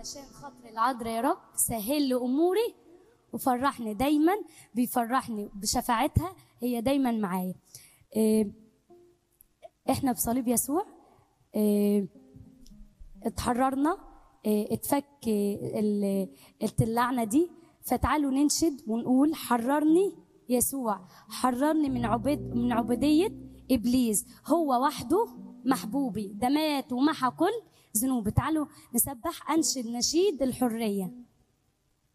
علشان خاطر العذراء يا رب سهل لي اموري وفرحني دايما بيفرحني بشفاعتها هي دايما معايا إيه، احنا بصليب يسوع إيه، اتحررنا إيه، اتفك ال- اللعنه دي فتعالوا ننشد ونقول حررني يسوع حررني من عبد من عبوديه ابليس هو وحده محبوبي ده مات ومحى كل ذنوبي تعالوا نسبح انشد نشيد الحريه